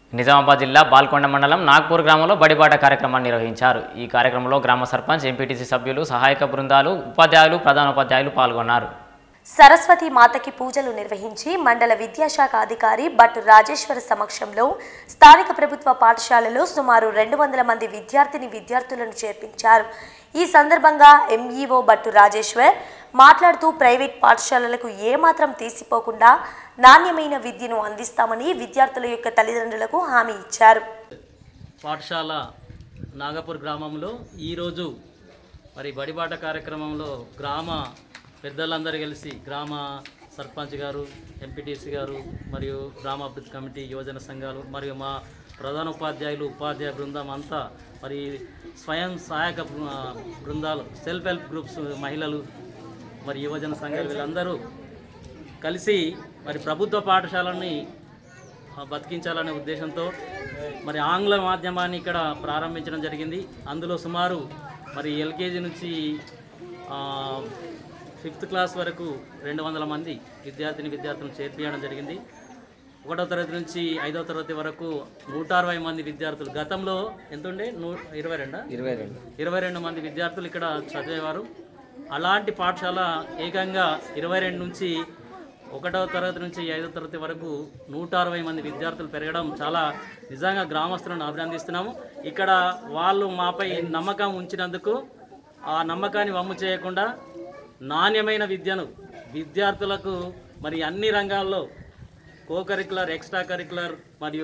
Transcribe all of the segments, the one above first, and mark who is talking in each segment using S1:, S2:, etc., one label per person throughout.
S1: నిజామాబాద్ జిల్లా బాల్కొండ మండలం నాగ్పూర్ గ్రామంలో బడిబాట కార్యక్రమాన్ని నిర్వహించారు ఈ కార్యక్రమంలో గ్రామ సర్పంచ్ ఎంపీటీసీ సభ్యులు సహాయక బృందాలు ఉపాధ్యాయులు ప్రధానోపాధ్యాయులు పాల్గొన్నారు
S2: సరస్వతి మాతకి పూజలు నిర్వహించి మండల విద్యాశాఖ అధికారి భట్ రాజేశ్వర సమక్షంలో స్థానిక ప్రభుత్వ పాఠశాలలో సుమారు రెండు వందల మంది విద్యార్థిని విద్యార్థులను చేర్పించారు ఈ సందర్భంగా ఎంఈఓ భట్టు రాజేశ్వర్ మాట్లాడుతూ ప్రైవేట్ పాఠశాలలకు ఏమాత్రం తీసిపోకుండా నాణ్యమైన విద్యను అందిస్తామని విద్యార్థుల యొక్క తల్లిదండ్రులకు హామీ ఇచ్చారు
S3: పాఠశాల నాగపూర్ గ్రామంలో ఈరోజు మరి బడిబాట కార్యక్రమంలో గ్రామ పెద్దలందరూ కలిసి గ్రామ సర్పంచ్ గారు ఎంపీటీసీ గారు మరియు గ్రామ అభివృద్ధి కమిటీ యువజన సంఘాలు మరియు మా ప్రధాన ఉపాధ్యాయులు ఉపాధ్యాయ బృందం అంతా మరి స్వయం సహాయక బృ- బృందాలు సెల్ఫ్ హెల్ప్ గ్రూప్స్ మహిళలు మరి యువజన సంఘాలు వీళ్ళందరూ కలిసి మరి ప్రభుత్వ పాఠశాలని ఆ, బతికించాలనే ఉద్దేశంతో మరి ఆంగ్ల మాధ్యమాన్ని ఇక్కడ ప్రారంభించడం జరిగింది అందులో సుమారు మరి ఎల్కేజీ నుంచి ఆ, ఫిఫ్త్ క్లాస్ వరకు రెండు వందల మంది విద్యార్థిని విద్యార్థులను చేర్పించడం జరిగింది ఒకటో తరగతి నుంచి ఐదో తరగతి వరకు నూట అరవై మంది విద్యార్థులు గతంలో ఎంత ఉండే నూ ఇరవై రెండా ఇరవై రెండు ఇరవై రెండు మంది విద్యార్థులు ఇక్కడ చదివేవారు అలాంటి పాఠశాల ఏకంగా ఇరవై రెండు నుంచి ఒకటవ తరగతి నుంచి ఐదో తరగతి వరకు నూట అరవై మంది విద్యార్థులు పెరగడం చాలా నిజంగా గ్రామస్తులను అభినందిస్తున్నాము ఇక్కడ వాళ్ళు మాపై నమ్మకం ఉంచినందుకు ఆ నమ్మకాన్ని వమ్ము చేయకుండా నాణ్యమైన విద్యను విద్యార్థులకు మరి అన్ని రంగాల్లో కో కరికులర్ ఎక్స్ట్రా కరికులర్ మరియు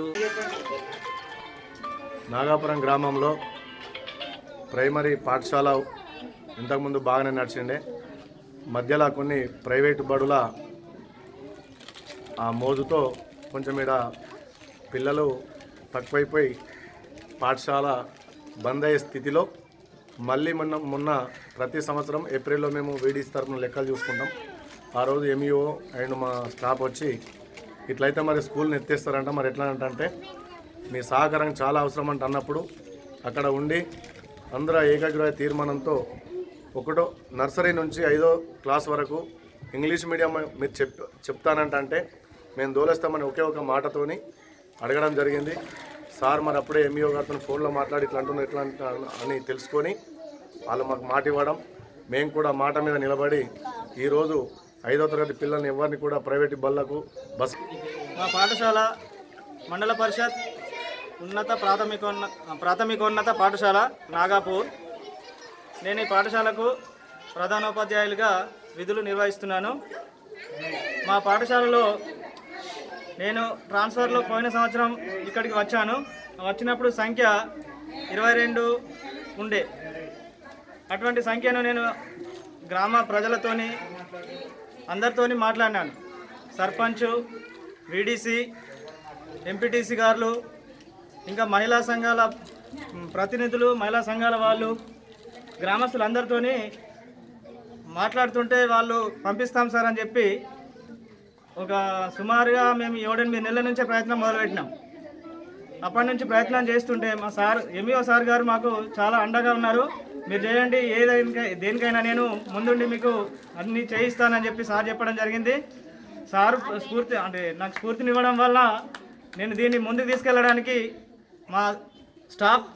S4: నాగాపురం గ్రామంలో ప్రైమరీ పాఠశాల ఇంతకుముందు బాగానే నడిచిండే మధ్యలో కొన్ని ప్రైవేటు బడుల ఆ మోజుతో కొంచెం ఈడ పిల్లలు తక్కువైపోయి పాఠశాల బంద్ అయ్యే స్థితిలో మళ్ళీ మొన్న మొన్న ప్రతి సంవత్సరం ఏప్రిల్లో మేము వీడీస్ తరఫున లెక్కలు చూసుకుంటాం ఆ రోజు ఎంఈఓ అండ్ మా స్టాఫ్ వచ్చి ఇట్లయితే మరి స్కూల్ని ఎత్తేస్తారంట మరి ఎట్లా అంటే మీ సహకారం చాలా అవసరం అంట అన్నప్పుడు అక్కడ ఉండి అందరూ ఏకాగ్రహ తీర్మానంతో ఒకటో నర్సరీ నుంచి ఐదో క్లాస్ వరకు ఇంగ్లీష్ మీడియం మీరు చెప్ చెప్తానంట అంటే మేము దోలేస్తామని ఒకే ఒక మాటతోని అడగడం జరిగింది సార్ మరి అప్పుడే ఎంఈఓ గారితో ఫోన్లో మాట్లాడి ఇట్లా అంటున్నారు ఇట్లా అంటున్నారు అని తెలుసుకొని వాళ్ళు మాకు మాట ఇవ్వడం మేము కూడా మాట మీద నిలబడి ఈరోజు ఐదో తరగతి పిల్లల్ని ఎవరిని కూడా ప్రైవేట్ బళ్ళకు బస్
S5: మా పాఠశాల మండల పరిషత్ ఉన్నత ప్రాథమికోన్న ప్రాథమికోన్నత పాఠశాల నాగాపూర్ నేను ఈ పాఠశాలకు ప్రధానోపాధ్యాయులుగా విధులు నిర్వహిస్తున్నాను మా పాఠశాలలో నేను ట్రాన్స్ఫర్లో పోయిన సంవత్సరం ఇక్కడికి వచ్చాను వచ్చినప్పుడు సంఖ్య ఇరవై రెండు ఉండే అటువంటి సంఖ్యను నేను గ్రామ ప్రజలతోని అందరితోని మాట్లాడినాను సర్పంచ్ వీడీసీ ఎంపీటీసీ గారు ఇంకా మహిళా సంఘాల మ్, ప్రతినిధులు మహిళా సంఘాల వాళ్ళు గ్రామస్తులందరితోని మాట్లాడుతుంటే వాళ్ళు పంపిస్తాం సార్ అని చెప్పి ఒక సుమారుగా మేము ఏడెనిమిది నెలల నుంచే ప్రయత్నం మొదలుపెట్టినాం అప్పటి నుంచి ప్రయత్నం చేస్తుంటే మా సార్ ఎంఈఓ సార్ గారు మాకు చాలా అండగా ఉన్నారు మీరు చేయండి ఏదైనా దేనికైనా నేను ముందుండి మీకు అన్ని చేయిస్తానని చెప్పి సార్ చెప్పడం జరిగింది సార్ స్ఫూర్తి అంటే నాకు స్ఫూర్తినివ్వడం వల్ల నేను దీన్ని ముందుకు తీసుకెళ్ళడానికి మా స్టాఫ్